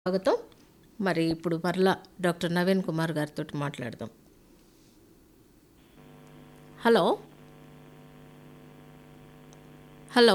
స్వాగతం మరి ఇప్పుడు మరలా డాక్టర్ నవీన్ కుమార్ గారితో మాట్లాడదాం హలో హలో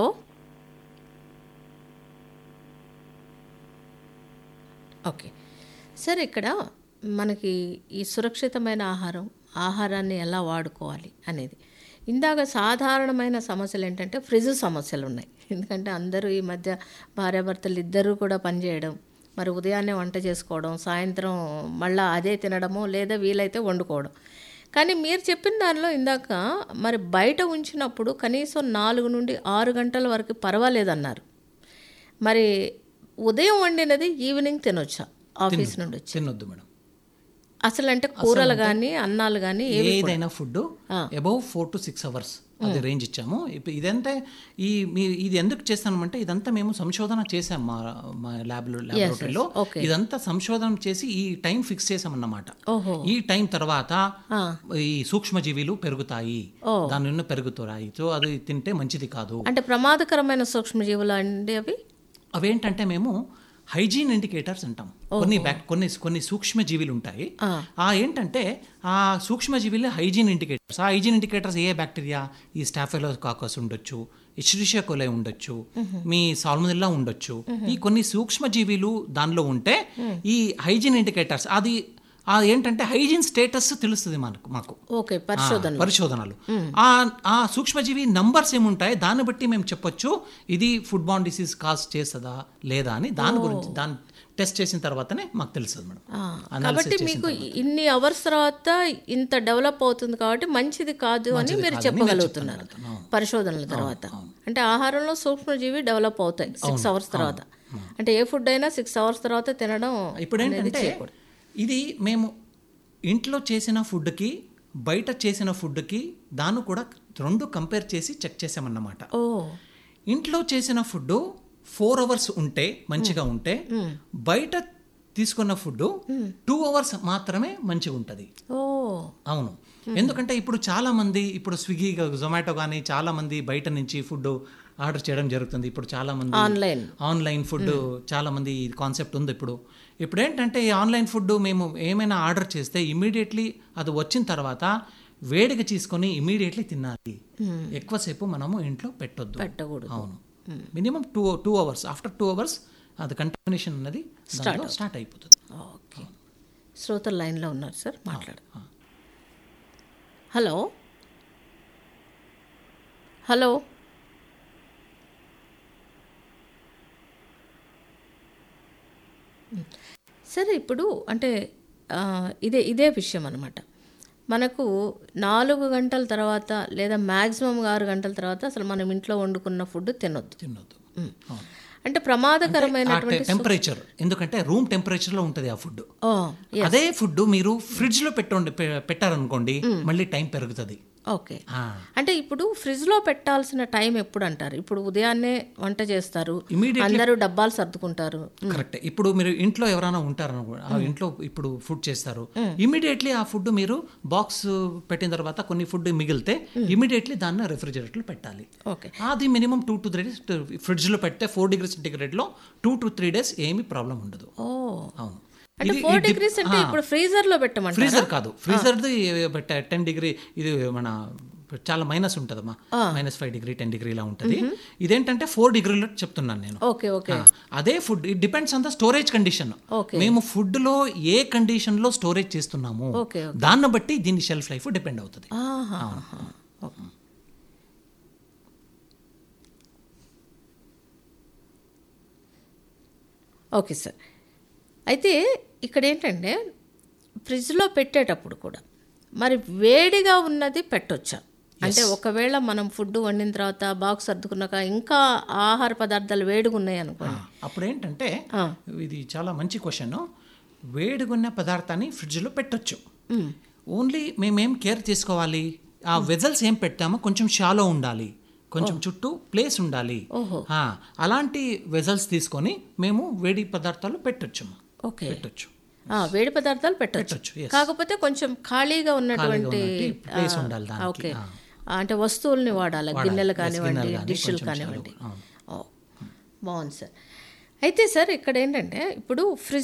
ఓకే సార్ ఇక్కడ మనకి ఈ సురక్షితమైన ఆహారం ఆహారాన్ని ఎలా వాడుకోవాలి అనేది ఇందాక సాధారణమైన సమస్యలు ఏంటంటే ఫ్రిడ్జ్ సమస్యలు ఉన్నాయి ఎందుకంటే అందరూ ఈ మధ్య భార్యాభర్తలు ఇద్దరూ కూడా పనిచేయడం మరి ఉదయాన్నే వంట చేసుకోవడం సాయంత్రం మళ్ళీ అదే తినడము లేదా వీలైతే వండుకోవడం కానీ మీరు చెప్పిన దానిలో ఇందాక మరి బయట ఉంచినప్పుడు కనీసం నాలుగు నుండి ఆరు గంటల వరకు పర్వాలేదన్నారు మరి ఉదయం వండినది ఈవినింగ్ తినొచ్చా ఆఫీస్ నుండి వచ్చి తినొద్దు మేడం అసలు అంటే కూరలు కానీ అన్నాలు కానీ ఏదైనా food above four to six hours అది రేంజ్ ఇచ్చాము ఇప్పుడు ఇదంతా ఈ మీ ఇది ఎందుకు చేస్తామంటే ఇదంతా మేము సంశోధన చేసాం మా మా ల్యాబ్ ల్యాబొరేటరీలో okay. ఇదంతా సంశోధన చేసి ఈ టైం ఫిక్స్ చేసామన్నమాట ఓహో ఈ టైం తర్వాత ఈ సూక్ష్మజీవిలు పెరుగుతాయి దాని నుండి పెరుగుతాయి సో అది తింటే మంచిది కాదు అంటే ప్రమాదకరమైన సూక్ష్మజీవులు అండి అవి అవేంటంటే మేము హైజీన్ ఇండికేటర్స్ అంటాం కొన్ని బ్యాక్ కొన్ని కొన్ని సూక్ష్మజీవులు ఉంటాయి ఆ ఏంటంటే ఆ సూక్ష్మజీవులు హైజీన్ ఇండికేటర్స్ ఆ హైజీన్ ఇండికేటర్స్ ఏ బ్యాక్టీరియా ఈ స్టాఫెలో కాకస్ ఉండొచ్చు ఇష్రిషియా కొలై ఉండొచ్చు మీ సాల్మనిల్లా ఉండొచ్చు ఈ కొన్ని సూక్ష్మజీవులు దానిలో ఉంటే ఈ హైజీన్ ఇండికేటర్స్ అది ఆ ఏంటంటే హైజీన్ స్టేటస్ తెలుస్తుంది మనకు మాకు ఓకే పరిశోధన పరిశోధనలు ఆ ఆ సూక్ష్మజీవి నంబర్స్ ఏముంటాయి దాన్ని బట్టి మేము చెప్పొచ్చు ఇది ఫుడ్ బాన్ డిసీజ్ కాజ్ చేస్తుందా లేదా అని దాని గురించి దాని టెస్ట్ చేసిన తర్వాతనే మాకు తెలుస్తుంది మేడం ఆ, Analysis కాబట్టి చేసిన మీకు ఇన్ని అవర్స్ తర్వాత ఇంత డెవలప్ అవుతుంది కాబట్టి మంచిది కాదు అని మీరు చెప్పగలుగుతున్నారు పరిశోధనల తర్వాత అంటే ఆహారంలో సూక్ష్మజీవి డెవలప్ అవుతాయి సిక్స్ అవర్స్ తర్వాత అంటే ఏ ఫుడ్ అయినా సిక్స్ అవర్స్ తర్వాత తినడం ఇప్పుడు ఏంటంటే ఇది మేము ఇంట్లో చేసిన ఫుడ్కి బయట చేసిన ఫుడ్కి దాన్ని కూడా రెండు కంపేర్ చేసి చెక్ చేసామన్నమాట ఓ ఇంట్లో చేసిన ఫుడ్ ఫోర్ అవర్స్ ఉంటే మంచిగా ఉంటే బయట తీసుకున్న ఫుడ్ టూ అవర్స్ మాత్రమే మంచిగా ఉంటుంది ఓ అవును ఎందుకంటే ఇప్పుడు చాలా మంది ఇప్పుడు స్విగ్గీ జొమాటో కానీ చాలా మంది బయట నుంచి ఫుడ్ ఆర్డర్ చేయడం జరుగుతుంది ఇప్పుడు చాలా మంది ఆన్లైన్ ఆన్లైన్ ఫుడ్ చాలా మంది కాన్సెప్ట్ ఉంది ఇప్పుడు ఇప్పుడు ఏంటంటే ఈ ఆన్లైన్ ఫుడ్ మేము ఏమైనా ఆర్డర్ చేస్తే ఇమీడియట్లీ అది వచ్చిన తర్వాత వేడిగా తీసుకొని ఇమీడియట్లీ తినాలి ఎక్కువసేపు మనము ఇంట్లో పెట్టొద్దు పెట్టకూడదు అవును minimum two two hours after two hours అది కంటామినేషన్ అన్నది దాంట్లో స్టార్ట్ అయిపోతుంది ఓకే శ్రోతలు లైన్లో ఉన్నారు సార్ మాట్లాడు హలో హలో సరే ఇప్పుడు అంటే ఆ, ఇదే ఇదే విషయం అనమాట మనకు నాలుగు గంటల తర్వాత లేదా మ్యాక్సిమం ఆరు గంటల తర్వాత అసలు మనం ఇంట్లో వండుకున్న ఫుడ్ తినొద్దు తినొద్దు అవును. అంటే ప్రమాదకరమైన టెంపరేచర్ ఎందుకంటే రూమ్ టెంపరేచర్ లో ఉంటుంది ఆ ఫుడ్ ఓ అదే ఫుడ్ మీరు ఫ్రిడ్జ్ లో పెట్టండి పె- పెట్టారనుకోండి మళ్ళీ టైం పెరుగుతుంది ఓకే అంటే ఇప్పుడు ఫ్రిడ్జ్ లో పెట్టాల్సిన టైం ఎప్పుడు అంటారు ఇప్పుడు ఉదయాన్నే వంట చేస్తారు అందరూ డబ్బాలు సర్దుకుంటారు కరెక్ట్ ఇప్పుడు మీరు ఇంట్లో ఎవరైనా ఉంటారు ఆ ఇంట్లో ఇప్పుడు ఫుడ్ చేస్తారు ఇమీడియట్లీ ఆ ఫుడ్ మీరు బాక్స్ పెట్టిన తర్వాత కొన్ని ఫుడ్ మిగిలితే ఇమీడియట్లీ దాన్ని రెఫ్రిజిరేటర్ లో పెట్టాలి ఓకే అది minimum two to three days fridge లో పెడితే ఫోర్ డిగ్రీ సెంటిగ్రేడ్ లో టూ టు త్రీ డేస్ ఏమీ ప్రాబ్లం ఉండదు ఓ అవును అంటే ఫోర్ డిగ్రీస్ అంటే ఇప్పుడు ఫ్రీజర్ లో పెట్టమంటారు ఫ్రీజర్ కాదు ఫ్రీజర్ది టెన్ డిగ్రీ ఇది మన చాలా మైనస్ ఉంటుందమ్మా minus five degree ten degree ఇలా ఉంటుంది ఇదేంటంటే ఫోర్ డిగ్రీలో చెప్తున్నాను నేను ఓకే ఓకే ఆ, అదే food it depends on the storage condition Okay. మేము ఫుడ్ లో ఏ కండిషన్ లో స్టోరేజ్ చేస్తున్నాము ఓకే దాన్ని బట్టి దీని షెల్ఫ్ లైఫ్ డిపెండ్ అవుతుంది ఆహా. ఓకే సార్ అయితే ఇక్కడ ఏంటంటే ఫ్రిడ్జ్లో పెట్టేటప్పుడు కూడా మరి వేడిగా ఉన్నది పెట్టొచ్చా అంటే ఒకవేళ మనం ఫుడ్ వండిన తర్వాత బాక్స్ సర్దుకున్నాక ఇంకా ఆహార పదార్థాలు వేడిగా ఉన్నాయి అనుకోండి అప్పుడు ఏంటంటే ఆ. ఇది చాలా మంచి క్వశ్చన్ వేడిగున్న పదార్థాన్ని ఫ్రిడ్జ్ లో పెట్టొచ్చు ఓన్లీ మేమేం కేర్ తీసుకోవాలి ఆ వెజల్స్ ఏం పెట్టామో కొంచెం షాలో ఉండాలి కొంచెం చుట్టూ ప్లేస్ ఉండాలి ఓహో. ఆ, అలాంటి వెజల్స్ తీసుకొని మేము వేడి పదార్థాలు పెట్టొచ్చు ఓకే పెట్టొచ్చు ఆ, వేడి పదార్థాలు పెట్టొచ్చు పెట్టొచ్చు yes. కాకపోతే కొంచెం ఖాళీగా ఉన్నటువంటి ఉన్నట్టు place ఆ, ఉండాలి దానికి. ఓకే ఆ. ఆ, అంటే వస్తువుల్ని వాడాలి గిన్నెలు Yes, కానివ్వండి గిన్నెలు కానీ, డిష్లు కొంచెం కానివ్వండి shallow. అవును. ఓ బాగుంది సార్ అయితే సార్ ఇక్కడ ఏంటంటే ఇప్పుడు ఫ్రిడ్జ్